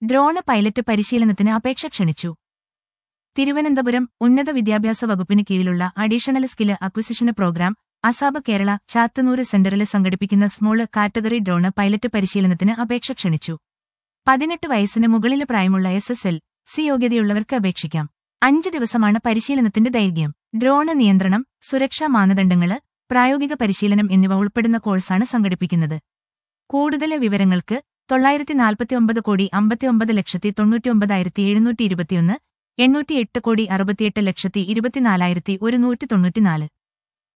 drone pilot പരിശീലനത്തിന് അപേക്ഷ ക്ഷണിച്ചു തിരുവനന്തപുരം ഉന്നത വിദ്യാഭ്യാസ വകുപ്പിന് കീഴിലുള്ള additional skill acquisition programme ASAP Kerala Chathannur സെന്ററിൽ സംഘടിപ്പിക്കുന്ന സ്മോള് കാറ്റഗറി ഡ്രോണ് പൈലറ്റ് പരിശീലനത്തിന് അപേക്ഷ ക്ഷണിച്ചു പതിനെട്ട് വയസ്സിന് മുകളിൽ പ്രായമുള്ള എസ് എസ് എൽ സി യോഗ്യതയുള്ളവർക്ക് അപേക്ഷിക്കാം അഞ്ച് ദിവസമാണ് പരിശീലനത്തിന്റെ ദൈർഘ്യം ഡ്രോണ് നിയന്ത്രണം സുരക്ഷാ മാനദണ്ഡങ്ങള് പ്രായോഗിക പരിശീലനം എന്നിവ ഉൾപ്പെടുന്ന കോഴ്സാണ് സംഘടിപ്പിക്കുന്നത് കൂടുതൽ വിവരങ്ങൾക്ക് തൊള്ളായിരത്തി നാൽപ്പത്തിയൊമ്പത് കോടി അമ്പത്തിയൊമ്പത് ലക്ഷത്തി തൊണ്ണൂറ്റിയൊമ്പതായിരത്തി എഴുന്നൂറ്റി ഇരുപത്തിയൊന്ന് എണ്ണൂറ്റിയെട്ട് കോടി അറുപത്തിയെട്ട് ലക്ഷത്തി ഇരുപത്തിനാലായിരത്തി ഒരുന്നൂറ്റി തൊണ്ണൂറ്റിനാല്